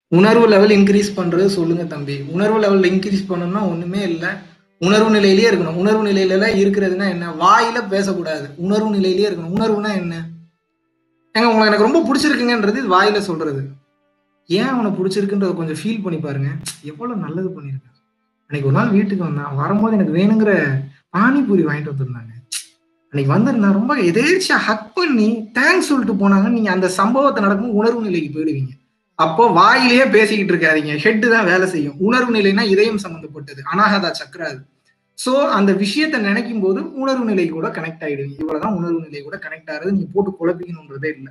உணர்வு level increase பண்றது சொல்லுங்க தம்பி உணர்வு லெவல் இன்க்ரீஸ் பண்ணணும்னா ஒண்ணுமே இல்லை உணர்வு நிலையிலேயே இருக்கணும் உணர்வு நிலையில இருக்கிறதுனா என்ன வாயில பேசக்கூடாது உணர்வு நிலையிலேயே இருக்கணும் உணர்வுனா என்ன ஏங்க உங்களுக்கு எனக்கு ரொம்ப பிடிச்சிருக்குங்கன்றது இது வாயில சொல்றது ஏன் அவனை பிடிச்சிருக்குன்றத கொஞ்சம் ஃபீல் பண்ணி பாருங்க எவ்வளவு நல்லது பண்ணியிருக்கான் அன்னைக்கு ஒரு நாள் வீட்டுக்கு வந்தான் வரும்போது எனக்கு வேணுங்கிற பானிபூரி வாங்கிட்டு வந்திருந்தாங்க அன்னைக்கு வந்திருந்தா ரொம்ப எதேர்ச்சியா ஹக் பண்ணி தேங்க்ஸ் சொல்லிட்டு போனாங்க நீங்க அந்த சம்பவத்தை நடக்கும் உணர்வு நிலைக்கு போயிடுவீங்க அப்போ வாயிலேயே பேசிக்கிட்டு இருக்காதீங்க ஹெட் தான் வேலை செய்யும் உணர்வு நிலைனா இதயம் சம்பந்தப்பட்டது அனாகதா சக்கராது சோ அந்த விஷயத்த நினைக்கும் போது உணர்வு நிலை கூட கனெக்ட் ஆயிடுவீங்க இவ்வளவுதான் உணர்வு நிலை கூட கனெக்ட் ஆகுறது நீங்க போட்டு குழப்பிக்கணுன்றதே இல்லை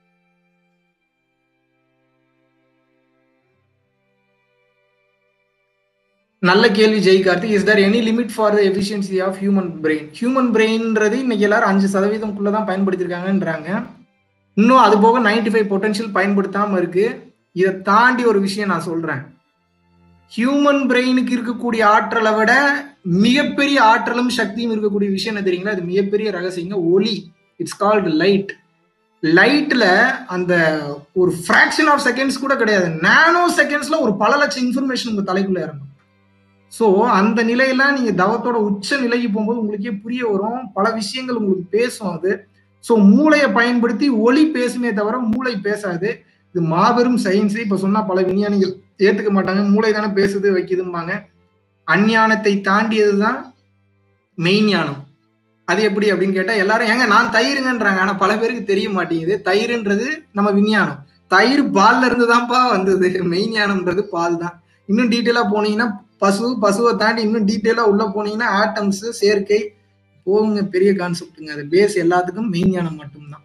நல்ல கேள்வி Jai Karthik is there any limit for the efficiency of human brain human பிரெயின்ன்றது இன்னைக்கு எல்லாரும் அஞ்சு சதவீதம்குள்ள தான் பயன்படுத்திருக்காங்கன்றாங்க இன்னும் அது போக நைன்டி ஃபைவ் பொட்டன்ஷியல் பயன்படுத்தாம இருக்கு இதை தாண்டி ஒரு விஷயம் நான் சொல்றேன் ஹியூமன் பிரெயினுக்கு இருக்கக்கூடிய ஆற்றலை விட மிகப்பெரிய ஆற்றலும் சக்தியும் இருக்கக்கூடிய விஷயம் என்ன தெரியுங்களா அது மிகப்பெரிய ரகசியங்க ஒளி இட்ஸ் கால்டு லைட் லைட்ல அந்த ஒரு ஃபிராக்ஷன் ஆஃப் செகண்ட்ஸ் கூட கிடையாது நானோ செகண்ட்ஸ்ல ஒரு பல லட்சம் இன்ஃபர்மேஷன் உங்க தலைக்குள்ள இறங்கும் ஸோ அந்த நிலையெல்லாம் நீங்க தவத்தோட உச்ச நிலைக்கு போகும்போது உங்களுக்கே புரிய வரும் பல விஷயங்கள் உங்களுக்கு பேசும் அது ஸோ மூளையை பயன்படுத்தி ஒளி பேசுமே தவிர மூளை பேசாது இது மாபெரும் சயின்ஸ் இப்ப சொன்னா பல விஞ்ஞானிகள் ஏத்துக்க மாட்டாங்க மூளை தானே பேசுது வைக்குதும்பாங்க அஞ்ஞானத்தை தாண்டியதுதான் மெய்ஞானம் அது எப்படி அப்படின்னு கேட்டா எல்லாரும் ஏங்க நான் தயிருங்கன்றாங்க ஆனா பல பேருக்கு தெரிய மாட்டேங்குது தயிருன்றது நம்ம விஞ்ஞானம் தயிர் பால்ல இருந்து தான்ப்பா வந்தது மெய்ஞானம்ன்றது பால் தான் இன்னும் டீட்டெயிலா போனீங்கன்னா பசு பசுவை தாண்டி இன்னும் டீட்டெயிலா உள்ள போனீங்கன்னா ஆட்டம்ஸ் சேர்க்கை போகுங்க பெரிய கான்செப்ட்டுங்க அது பேஸ் எல்லாத்துக்கும் மெய்ஞானம் மட்டும்தான்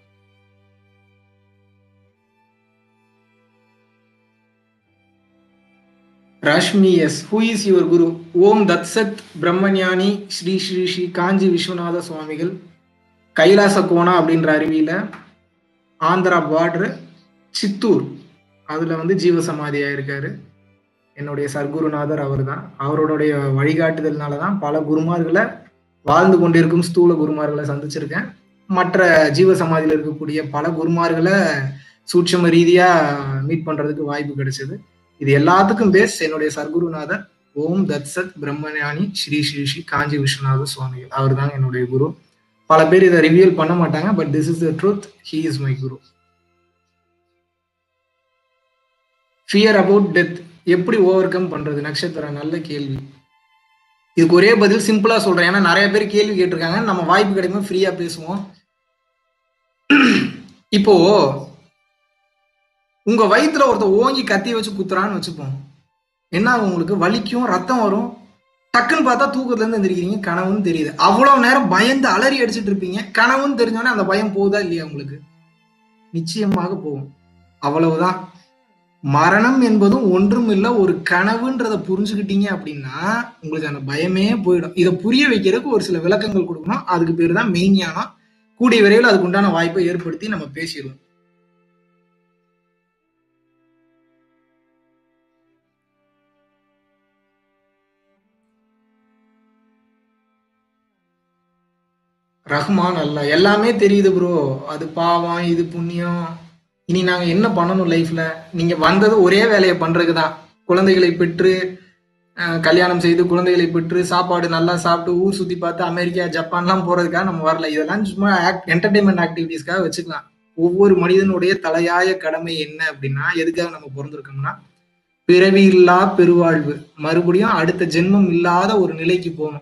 Rashmi S who is your guru ஓம் தத்சத் பிரம்மஞானி ஸ்ரீ ஸ்ரீ ஸ்ரீ காஞ்சி விஸ்வநாத சுவாமிகள் கைலாச கோணா அப்படின்ற அருவியில ஆந்திரா பார்டர் சித்தூர் அதுல வந்து ஜீவசமாதியா இருக்காரு என்னுடைய சர்க்குருநாதர் அவர் தான் அவருடைய வழிகாட்டுதல்னால தான் பல குருமார்களை வாழ்ந்து கொண்டிருக்கும் ஸ்தூல குருமார்களை சந்திச்சிருக்கேன் மற்ற ஜீவ சமாதியில் இருக்கக்கூடிய பல குருமார்களை சூட்சம ரீதியா மீட் பண்றதுக்கு வாய்ப்பு கிடைச்சது இது எல்லாத்துக்கும் பேஸ் என்னுடைய சர்க்குருநாதர் ஓம் தத்சத் பிரம்மஞானி ஸ்ரீ ஸ்ரீ ஸ்ரீ காஞ்சி விஸ்வநாத சுவாமிகள் அவர் தாங்க என்னுடைய குரு பல பேர் இதை ரிவியல் பண்ண மாட்டாங்க but this is the truth he is my guru fear about death எப்படி ஓவர் கம் பண்றது நட்சத்திரம் நல்ல கேள்வி இதுக்கு ஒரே பதில் சிம்பிளா சொல்றேன் ஏன்னா நிறைய பேர் கேள்வி கேட்டிருக்காங்க நம்ம வாய்ப்பு கிடைக்கும் ஃப்ரீயா பேசுவோம் இப்போ உங்க வயிற்றுல ஒருத்த ஓங்கி கத்தி வச்சு குத்துறான்னு வச்சுப்போம் என்ன ஆகும் உங்களுக்கு வலிக்கும் ரத்தம் வரும் டக்குன்னு பார்த்தா தூக்கத்துல இருந்து எந்திரிக்கிறீங்க கனவுன்னு தெரியுது அவ்வளவு நேரம் பயந்து அலறி அடிச்சிட்டு இருப்பீங்க கனவுன்னு தெரிஞ்சோடனே அந்த பயம் போகுதா இல்லையா உங்களுக்கு நிச்சயமாக போகும் அவ்வளவுதான் மரணம் என்பதும் ஒன்றும் இல்லை ஒரு கனவுன்றத புரிஞ்சுக்கிட்டீங்க அப்படின்னா உங்களுக்கு அந்த பயமே போயிடும் இதை புரிய வைக்கிறதுக்கு ஒரு சில விளக்கங்கள் கொடுக்கணும் அதுக்கு பேர் தான் மெய்ஞானம் கூடிய விரைவில் அதுக்கு உண்டான வாய்ப்பை ஏற்படுத்தி நம்ம பேசிடுவோம் ரஹ்மான் அல்ல எல்லாமே தெரியுது ப்ரோ அது பாவம் இது புண்ணியம் இனி நாங்க என்ன பண்ணணும் லைஃப்ல நீங்க வந்தது ஒரே வேலையை பண்றதுக்கு தான் குழந்தைகளை பெற்று கல்யாணம் செய்து குழந்தைகளை பெற்று சாப்பாடு நல்லா சாப்பிட்டு ஊர் சுத்தி பார்த்து அமெரிக்கா ஜப்பான்லாம் போறதுக்காக நம்ம வரல இதெல்லாம் சும்மா என்டர்டைன்மெண்ட் ஆக்டிவிட்டிஸ்க்காக வச்சுக்கலாம் ஒவ்வொரு மனிதனுடைய தலையாய கடமை என்ன அப்படின்னா எதுக்காக நம்ம பிறந்திருக்கோம்னா பிறவி இல்லா பெருவாழ்வு மறுபடியும் அடுத்த ஜென்மம் இல்லாத ஒரு நிலைக்கு போகணும்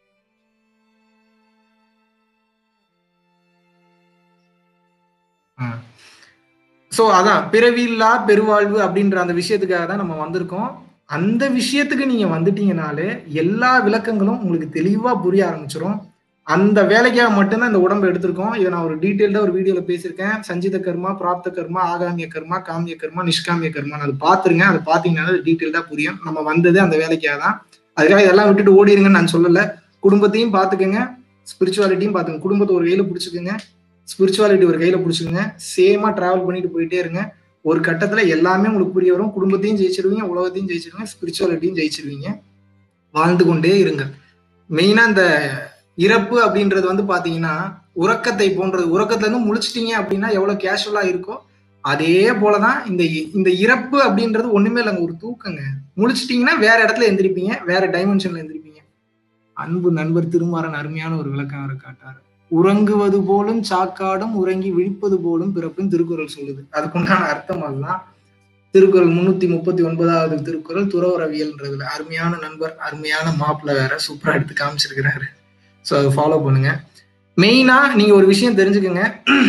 ஸோ அதான் பிறவில்லா பெருவாழ்வு அப்படின்ற அந்த விஷயத்துக்காக தான் நம்ம வந்திருக்கோம் அந்த விஷயத்துக்கு நீங்க வந்துட்டீங்கனாலே எல்லா விளக்கங்களும் உங்களுக்கு தெளிவா புரிய ஆரம்பிச்சிடும் அந்த வேலைக்காக மட்டும்தான் இந்த உடம்பை எடுத்திருக்கோம் இதை நான் ஒரு டீட்டெயில்டா ஒரு வீடியோல பேசியிருக்கேன் சஞ்சித கர்மா பிராப்த கர்மா ஆகாமிய கர்மா காமிய கர்மா நிஷ்காமிய கர்மா அது பாத்துருங்க அதை பாத்தீங்கன்னா டீட்டெயில்டா புரியும் நம்ம வந்தது அந்த வேலைக்காக தான் அதுக்காக இதெல்லாம் விட்டுட்டு ஓடிடுங்கன்னு நான் சொல்லல குடும்பத்தையும் பாத்துக்கோங்க ஸ்பிரிச்சுவாலிட்டியும் பாத்துங்க குடும்பத்தை ஒரு கையில பிடிச்சிக்கோங்க ஸ்பிரிச்சுவாலிட்டி ஒரு கையில பிடிச்சிக்கோங்க சேமா டிராவல் பண்ணிட்டு போயிட்டே இருங்க ஒரு கட்டத்துல எல்லாமே உங்களுக்கு புரிய வரும் குடும்பத்தையும் ஜெயிச்சிருவீங்க உலகத்தையும் ஜெயிச்சிருவீங்க ஸ்பிரிச்சுவாலிட்டியும் ஜெயிச்சிருவீங்க வாழ்ந்து கொண்டே இருங்க மெயினா இந்த இறப்பு அப்படின்றது வந்து பாத்தீங்கன்னா உறக்கத்தை போன்றது உறக்கத்துல இருந்து முழிச்சிட்டீங்க அப்படின்னா எவ்வளவு கேஷுவலா இருக்கோ அதே போலதான் இந்த இ- இந்த இறப்பு அப்படின்றது ஒண்ணுமே இல்லைங்க ஒரு தூக்கங்க முழிச்சிட்டீங்கன்னா வேற இடத்துல எந்திரிப்பீங்க வேற டைமென்ஷன்ல எந்திரிப்பீங்க அன்பு நண்பர் திருமாறன் அருமையான ஒரு விளக்கம் அவர் காட்டாரு உறங்குவது போலும் சாக்காடும் உறங்கி விழிப்பது போலும் பிறப்புன்னு திருக்குறள் சொல்லுது அதுக்குண்டான அர்த்தம் அதுதான் திருக்குறள் முன்னூத்தி முப்பத்தி ஒன்பதாவது திருக்குறள் துறவரவியல்ன்றதுல அருமையான நண்பர் அருமையான மாப்பிள்ள வேற சூப்பரா எடுத்து காமிச்சிருக்கிறாரு ஸோ அதை ஃபாலோ பண்ணுங்க மெயினா நீங்க ஒரு விஷயம் தெரிஞ்சுக்கங்க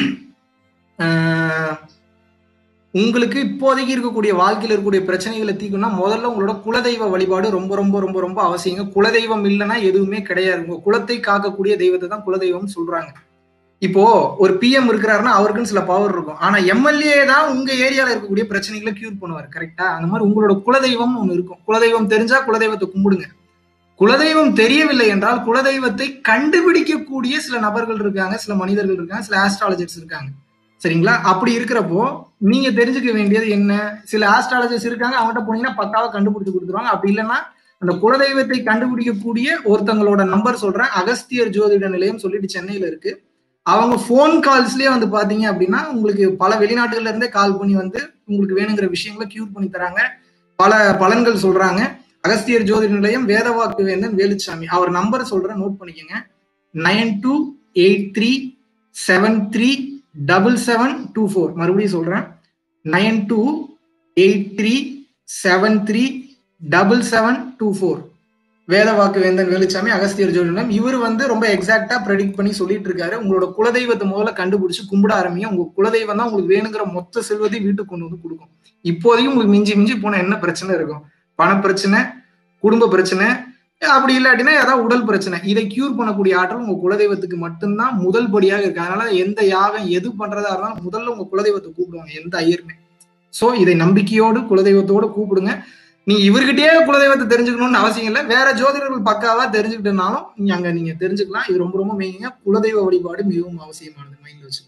ஆஹ் உங்களுக்கு இப்போதைக்கு இருக்கக்கூடிய வாழ்க்கையில இருக்கக்கூடிய பிரச்சனைகளை தீர்க்கணும்னா முதல்ல உங்களோட குலதெய்வ வழிபாடு ரொம்ப ரொம்ப ரொம்ப ரொம்ப அவசியங்க குலதெய்வம் இல்லைன்னா எதுவுமே கிடையாது உங்க குலத்தை காக்கக்கூடிய தெய்வத்தை தான் குலதெய்வம் சொல்றாங்க இப்போ ஒரு பிஎம் இருக்கிறாருன்னா அவருக்குன்னு சில பவர் இருக்கும் ஆனா எம்எல்ஏ தான் உங்க ஏரியால இருக்கக்கூடிய பிரச்சனைகளை கியூர் பண்ணுவார் கரெக்டா அந்த மாதிரி உங்களோட குலதெய்வம் ஒண்ணு இருக்கும் குலதெய்வம் தெரிஞ்சா குலதெய்வத்தை கும்பிடுங்க குலதெய்வம் தெரியவில்லை என்றால் குலதெய்வத்தை கண்டுபிடிக்கக்கூடிய சில நபர்கள் இருக்காங்க சில மனிதர்கள் இருக்காங்க சில ஆஸ்ட்ராலஜர்ஸ் இருக்காங்க சரிங்களா அப்படி இருக்கிறப்போ நீங்க தெரிஞ்சுக்க வேண்டியது என்ன சில ஆஸ்ட்ராலஜர்ஸ் இருக்காங்க அவங்ககிட்ட போனீங்கன்னா பக்காவா கண்டுபிடிச்சு கொடுத்துருவாங்க அப்படி இல்லைன்னா அந்த குலதெய்வத்தை கண்டுபிடிக்கக்கூடிய ஒருத்தங்களோட நம்பர் சொல்றேன் அகஸ்தியர் ஜோதிட நிலையம் சொல்லிட்டு சென்னையில இருக்கு அவங்க ஃபோன் கால்ஸ்லயே வந்து பாத்தீங்க அப்படின்னா உங்களுக்கு பல வெளிநாட்டுகள்ல இருந்தே கால் பண்ணி வந்து உங்களுக்கு வேணுங்கிற விஷயங்களை கியூர் பண்ணி தராங்க பல பலன்கள் சொல்றாங்க அகஸ்தியர் ஜோதிட நிலையம் வேதவாக்கு வேந்தன் வேலுச்சாமி அவர் நம்பர் சொல்றேன் நோட் பண்ணிக்கோங்க nine two eight three seven three double seven two four மறுபடியும் சொல்றேன் nine two eight three seven three double seven two four Vedavakku Vendhan Veluchamy Agasthiyar ஜோதிடம் இவர் வந்து ரொம்ப எக்ஸாக்டா ப்ரெடிக்ட் பண்ணி சொல்லிட்டு இருக்காரு உங்களோட குலதெய்வத்தை முதல்ல கண்டுபிடிச்சு கும்பிட ஆரம்பிங்க உங்க குலதெய்வம் தான் உங்களுக்கு வேணுங்கிற மொத்த செல்வத்தை வீட்டுக்கு கொண்டு வந்து கொடுக்கும் இப்போதையும் உங்களுக்கு மிஞ்சி மிஞ்சி போன என்ன பிரச்சனை இருக்கும் பண பிரச்சனை குடும்ப பிரச்சனை அப்படி இல்லாட்டினா ஏதாவது உடல் பிரச்சனை இதை கியூர் பண்ணக்கூடிய ஆற்றல் உங்க குலதெய்வத்துக்கு மட்டும்தான் முதல் படியாக இருக்கு அதனால எந்த யாகம் எது பண்றதா இருந்தாலும் முதல்ல உங்க குலதெய்வத்தை கூப்பிடுவாங்க எந்த ஐயருமே சோ இதை நம்பிக்கையோடு குலதெய்வத்தோடு கூப்பிடுங்க நீங்க இவர்கிட்டயே குலதெய்வத்தை தெரிஞ்சுக்கணும்னு அவசியம் இல்லை வேற ஜோதிடர்கள் பக்காவா தெரிஞ்சுக்கிட்டனாலும் நீங்க அங்க நீங்க தெரிஞ்சுக்கலாம் இது ரொம்ப ரொம்ப மெயிங்க குலதெய்வ வழிபாடு மிகவும் அவசியமானது மைண்ட்ல வச்சு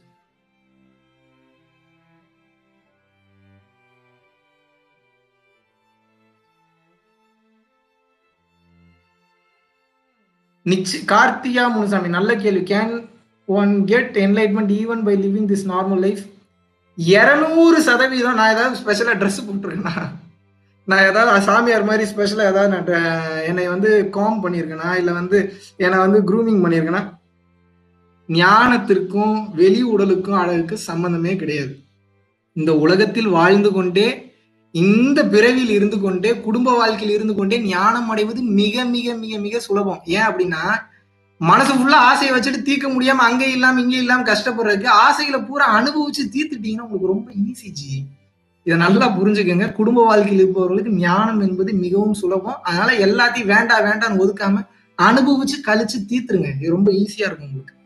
நிச்ச கார்த்தியா முனுசாமி நல்ல கேள்வி can one get enlightenment even by living this normal life இருநூறு சதவீதம் நான் ஏதாவது ஸ்பெஷலா ட்ரெஸ் போட்டிருக்கேனா நான் ஏதாவது சாமியார் மாதிரி ஸ்பெஷலா ஏதாவது நான் dre- என்னை வந்து காம் பண்ணியிருக்கேனா இல்ல வந்து என்னை வந்து க்ரூமிங் பண்ணியிருக்கேனா ஞானத்திற்கும் வெளி உடலுக்கும் அழகுக்கு சம்பந்தமே கிடையாது இந்த உலகத்தில் வாழ்ந்து கொண்டே இந்த பிறவியில் இருந்து கொண்டே குடும்ப வாழ்க்கையில் இருந்து கொண்டே ஞானம் அடைவது மிக மிக மிக மிக சுலபம் ஏன் அப்படின்னா மனசு ஃபுல்லா ஆசையை வச்சுட்டு தீர்க்க முடியாம அங்கே இல்லாம இங்கே இல்லாம கஷ்டப்படுறதுக்கு ஆசைகளை பூரா அனுபவிச்சு தீர்த்துட்டீங்கன்னா உங்களுக்கு ரொம்ப ஈஸி ஜி இதை நல்லா புரிஞ்சுக்கங்க குடும்ப வாழ்க்கையில் இருப்பவர்களுக்கு ஞானம் என்பது மிகவும் சுலபம் அதனால எல்லாத்தையும் வேண்டாம் வேண்டாம்னு ஒதுக்காம அனுபவிச்சு கழிச்சு தீர்த்துருங்க இது ரொம்ப ஈஸியா இருக்கும் உங்களுக்கு